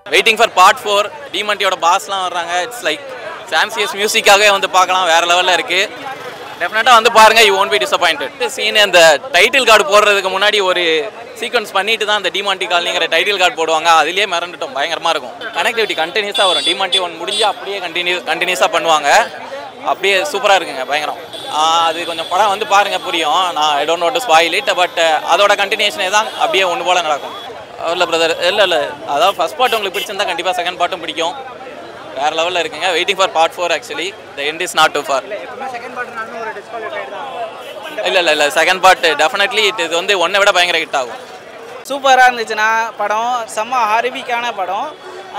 Waiting for part four டிமண்டியோட பாஸ்லாம் வர்றாங்க இட்ஸ் லைக் சாம்சியஸ் மியூசிக்காகவே வந்து பார்க்கலாம் வேற லெவலில் இருக்கு டெஃபினட்டாக வந்து பாருங்க you won't be disappointed scene அந்த டைட்டில் கார்டு போடுறதுக்கு முன்னாடி ஒரு சீக்வன்ஸ் பண்ணிட்டு தான் அந்த டிமாண்டி காலனிங்கிற டைட்டில் கார்டு போடுவாங்க அதுலேயே மிரண்டுட்டோம் பயங்கரமாக இருக்கும் கனெக்டிவிட்டி கண்டினியூஸாக வரும் டிமாண்டி ஒன் முடிஞ்சு அப்படியே கண்டினியூ கண்டினியூஸாக பண்ணுவாங்க அப்படியே சூப்பராக இருக்குங்க பயங்கரம் ஆஹ் அது கொஞ்சம் படம் வந்து பாருங்க புரியும் நான் I don't not spoil it but அதோட கண்டினியூஷனே தான் அப்படியே ஒன்று போல நடக்கும் இல்லை பிரதர் இல்லை இல்லை அதாவது ஃபர்ஸ்ட் பார்ட் உங்களுக்கு பிடிச்சிருந்தா கண்டிப்பாக செகண்ட் பார்ட்டும் பிடிக்கும் வேற லெவலில் இருக்குங்க waiting for part four actually the end is not too far எப்பவுமே செகண்ட் பார்ட்னாலும் ஒரு டிஸ்குவாலிஃபை தான் இல்லை இல்லை இல்லை செகண்ட் பார்ட் டெஃபினெட்லி இது வந்து ஒன்றை விட பயங்கர ஹிட் ஆகும் சூப்பராக இருந்துச்சுன்னா படம் செம்ம ஹாரிபிக்கான படம்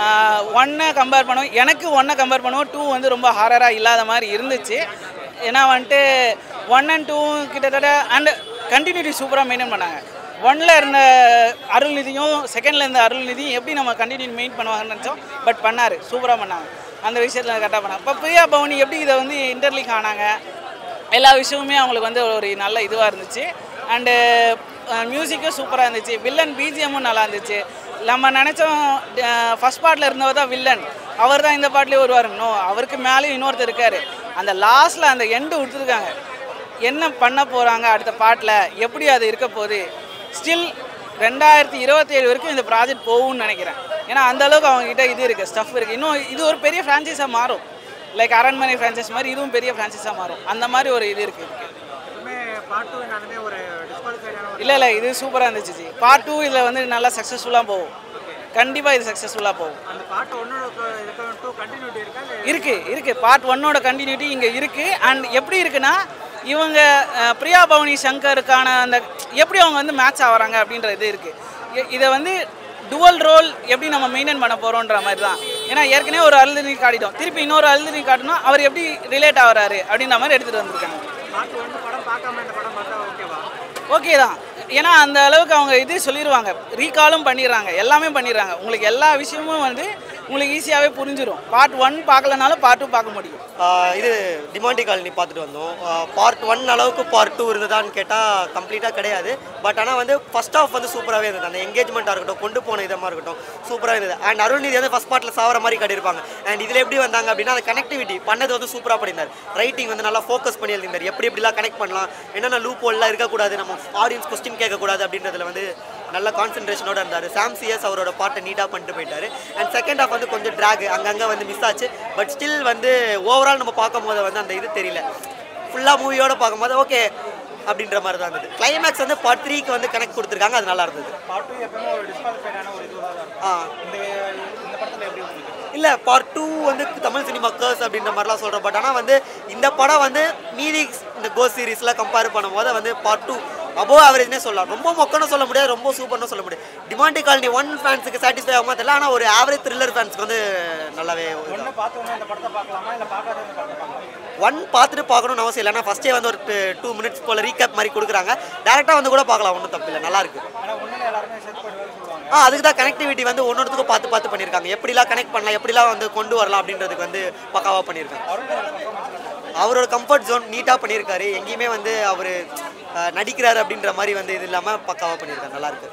ஒன்னை கம்பேர் பண்ணுவோம் எனக்கு ஒன்னை கம்பேர் பண்ணுவோம் டூ வந்து ரொம்ப ஹாரராக இல்லாத மாதிரி இருந்துச்சு ஏன்னா வந்துட்டு ஒன் அண்ட் டூ கிட்டத்தட்ட அண்ட் கண்டினியூட்டி சூப்பராக மெயின்டைன் பண்ணாங்க ஒன்ல இருந்த அருள்நிதியும் செகண்டில் இருந்த அருள்நிதியும் எப்படி நம்ம கண்டினியூ மெயின் பண்ணுவாங்கன்னு நினச்சோம் பட் பண்ணார் சூப்பராக பண்ணாங்க அந்த விஷயத்தில் கரெக்டாக பண்ணாங்க இப்போ பிரியா பவனி எப்படி இதை வந்து இன்டர்லீக் ஆனாங்க எல்லா விஷயமுமே அவங்களுக்கு வந்து ஒரு நல்ல இதுவாக இருந்துச்சு அண்டு மியூசிக்கும் சூப்பராக இருந்துச்சு வில்லன் பிஜிஎம்மும் நல்லா இருந்துச்சு நம்ம நினச்சோம் ஃபஸ்ட் பார்ட்டில் இருந்தவர் தான் வில்லன் அவர் தான் இந்த பாட்டிலே வருவார் நோ அவருக்கு மேலேயும் இன்னொருத்தர் இருக்கார் அந்த லாஸ்ட்டில் அந்த எண்டு விட்டுருக்காங்க என்ன பண்ண போகிறாங்க அடுத்த பாட்டில் எப்படி அது இருக்க போகுது ஸ்டில் ரெண்டாயிரத்தி இருபத்தேழு வரைக்கும் இந்த ப்ராஜெக்ட் போகும்னு நினைக்கிறேன் ஏன்னா அந்த அளவுக்கு அவங்ககிட்ட இது இருக்குது ஸ்டஃப் இருக்குது இன்னும் இது ஒரு பெரிய ஃப்ரான்ச்சைஸாக மாறும் லைக் அரண்மனை ஃப்ரான்ச்சைஸ் மாதிரி இதுவும் பெரிய ஃப்ரான்ச்சைஸாக மாறும் அந்த மாதிரி ஒரு இது இருக்குது எப்பவுமே பார்ட் டூ நானுமே ஒரு டிஸ்குவாலிஃபைடான ஒரு இல்லை இல்லை இது சூப்பராக இருந்துச்சு ஜி பார்ட் டூ இதில் வந்து நல்லா சக்ஸஸ்ஃபுல்லாக போகும் கண்டிப்பாக இது சக்ஸஸ்ஃபுல்லாக போகும் அந்த பார்ட் ஒன்னோட இருக்க டூ கண்டினியூட்டி இருக்கா இல்லை இருக்கு இருக்கு பார்ட் ஒன்னோட கண்டினியூட்டி இங்கே இருக்கு அண்ட் எப்படி இருக்குன்னா இவங்க அஹ், பிரியா பவனி சங்கருக்கான அந்த எப்படி அவங்க வந்து மேட்ச் ஆகுறாங்க அப்படின்ற இது இருக்கு இ- இதை வந்து டுவல் ரோல் எப்படி நம்ம மெயின்டைன் பண்ண போறோன்ற மாதிரி தான் ஏன்னா ஏற்கனவே ஒரு அழுதுனி காட்டிட்டோம் திருப்பி இன்னொரு அழுதுனி காட்டணும் அவர் எப்படி ரிலேட் ஆகுறாரு அப்படின்ற மாதிரி எடுத்துட்டு வந்திருக்காங்க பார்ட் ஒன்று படம் பார்க்காம இந்த படம் பார்த்தா ஓகேவா ஓகே தான் ஏன்னா அந்த அளவுக்கு அவங்க இது சொல்லிடுவாங்க ரீகாலும் பண்ணிடுறாங்க எல்லாமே பண்ணிடுறாங்க உங்களுக்கு எல்லா விஷயமும் வந்து உங்களுக்கு ஈஸியாகவே புரிஞ்சிடும் பார்ட் ஒன் பார்க்கலனாலும் பார்ட் டூ பார்க்க முடியும் ஆஹ் இது டிமாண்டி காலனி பார்த்துட்டு வந்தோம் பார்ட் ஒன் அளவுக்கு பார்ட் டூ இருந்ததான்னு கேட்டால் கம்ப்ளீட்டாக கிடையாது பட் ஆனால் வந்து ஃபர்ஸ்ட் ஆஃப் வந்து சூப்பராகவே இருந்தது அந்த எங்கேஜ்மெண்ட்டாக இருக்கட்டும் கொண்டு போன இதமாக இருக்கட்டும் சூப்பராக இருந்தது அண்ட் அருள்நிதி வந்து ஃபஸ்ட் பார்ட்டில் சாவர மாதிரி காட்டியிருப்பாங்க அண்ட் இதில் எப்படி வந்தாங்க அப்படின்னா அந்த கனெக்டிவிட்டி பண்ணது வந்து சூப்பராக பண்ணியிருந்தார் ரைட்டிங் வந்து நல்லா ஃபோக்கஸ் பண்ணி எழுதியிருந்தார் எப்படி எப்படிலாம் கனெக்ட் பண்ணலாம் என்னென்ன லூப் ஹோல்லாம் இருக்கக்கூடாது நம்ம ஆடியன்ஸ் கொஸ்டின் கேட்கக்கூடாது அப்படின்றதுல வந்து நல்ல கான்சென்ட்ரேஷனோட இருந்தார் சாம் சிஎஸ் அவரோட பாட்டை நீட்டாக பண்ணிட்டு போயிட்டாரு அண்ட் செகண்ட் ஹாஃப் வந்து கொஞ்சம் ட்ராக் அங்கங்கே வந்து மிஸ் ஆச்சு பட் ஸ்டில் வந்து ஓவரால் நம்ம பார்க்கும்போது வந்து அந்த இது தெரியல ஃபுல்லாக மூவியோட பார்க்கும்போது ஓகே அப்படின்ற மாதிரி தான் இருந்தது கிளைமேக்ஸ் வந்து பார்ட் த்ரீக்கு வந்து கனெக்ட் கொடுத்துருக்காங்க அது நல்லா இருந்தது பார்ட் டூ எப்பவுமே ஒரு டிஸ்குவாலிஃபைடான ஒரு இதுவாக தான் இருக்கும் ஆ இந்த இந்த படத்தில் எப்படி உங்களுக்கு இல்லை பார்ட் டூ வந்து தமிழ் சினிமா கர்ஸ் அப்படின்ற மாதிரிலாம் சொல்கிறோம் பட் ஆனால் வந்து இந்த படம் வந்து மீதி இந்த கோ சீரிஸ்லாம் கம்பேர் பண்ணும்போது வந்து பார்ட் டூ அபோவ் ஆவரேஜ்னே சொல்லலாம் ரொம்ப மொக்கன்னு சொல்ல முடியாது ரொம்ப சூப்பர்னு சொல்ல முடியாது டிமாண்டி காலனி ஒன் ஃபேன்ஸுக்கு சாட்டிஸ்ஃபை ஆகாம தெரியல ஆனால் ஒரு ஆவரேஜ் த்ரில்லர் ஃபேன்ஸ்க்கு வந்து நல்லாவே ஒன்று பார்த்தவங்க இந்த படத்தை பார்க்கலாமா இல்லை பார்க்காத இந்த படத்தை பார்க்கலாமா ஒன் பார்த்துட்டு பார்க்கணும்னு அவசியம் இல்லை ஏன்னா ஃபஸ்ட்டே வந்து ஒரு டூ மினிட்ஸ் போல் ரீகேப் மாதிரி கொடுக்குறாங்க டேரெக்டாக வந்து கூட பார்க்கலாம் ஒன்றும் தப்பு இல்லை நல்லா இருக்கு ஆனால் ஒன்றில் எல்லாருமே செட் பண்ணுவேன்னு சொல்லுவாங்க ஆ அதுக்கு தான் கனெக்டிவிட்டி வந்து ஒன்னொருத்துக்கும் பார்த்து பார்த்து பண்ணியிருக்காங்க எப்படிலாம் கனெக்ட் பண்ணலாம் எப்படிலாம் வந்து கொண்டு வரலாம் அப்படின்றதுக்கு வந்து பக்காவாக பண்ணியிருக்காங்க அவரோட கம்ஃபர்ட் ஜோன் நீட்டாக பண்ணியிருக்காரு எங்கேயுமே வந்து அவர் நடிக்கிறாரு அப்படின்ற மாதிரி வந்து இது இல்லாமல் பக்காவாக பண்ணியிருக்காரு நல்லா இருக்கு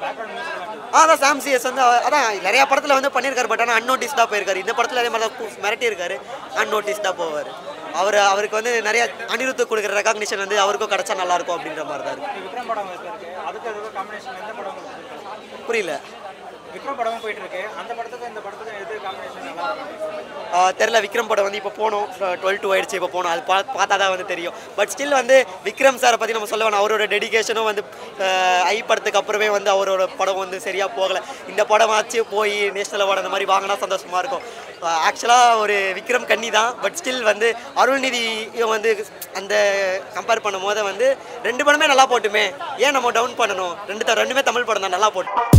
ஆ அதான் சாம் சிஎஸ் வந்து அவ- அதான் நிறையா படத்தில் வந்து பண்ணியிருக்காரு பட் ஆனால் அன்னோட்டிஸ்டாக போயிருக்காரு இந்த படத்தில் அதே மாதிரி தான் கு- மிரட்டி இருக்காரு அன்னோட்டிஸ்டாக போவார் அவர் அவருக்கு வந்து நிறைய அனிருத்து கொடுக்குற ரெகாக்னிஷன் வந்து அவருக்கும் கிடைச்சா நல்லா இருக்கும் அப்படின்ற மாதிரி தான் இருக்கு விக்ரம் படம் இருக்கு அதுக்கு அதுக்கு காம்பினேஷன் எந்த படம் உங்களுக்கு பிடிக்கும்? புரியல விக்ரம் படமும் போயிட்டு இருக்கு அந்த படத்துக்கும் இந்த படத்துக்கும் எது காம்பினேஷன் நல்லா இருக்கும் ஆ, தெரில விக்ரம் படம் வந்து இப்போ போனோம் டுவெல் டூ ஆயிடுச்சு இப்போ போனோம் அது பா பார்த்தா தான் வந்து தெரியும் பட் ஸ்டில் வந்து விக்ரம் சாரை பற்றி நம்ம சொல்ல வேணாம் அவரோட டெடிகேஷனும் வந்து ஆ, ஐ படத்துக்கு அப்புறமே வந்து அவரோட படம் வந்து சரியாக போகலை இந்த படம் ஆச்சு போய் நேஷனல் அவார்டு அந்த மாதிரி வாங்கினா சந்தோஷமாக இருக்கும் ஆக்சுவலாக ஒரு விக்ரம் கன்னி தான் பட் ஸ்டில் வந்து அருள்நிதி வந்து அந்த கம்பேர் பண்ணும்போது வந்து ரெண்டு படமே நல்லா போட்டுமே ஏன் நம்ம டவுன் பண்ணணும் ரெண்டு த- ரெண்டுமே தமிழ் படம் தான் நல்லா போட்டு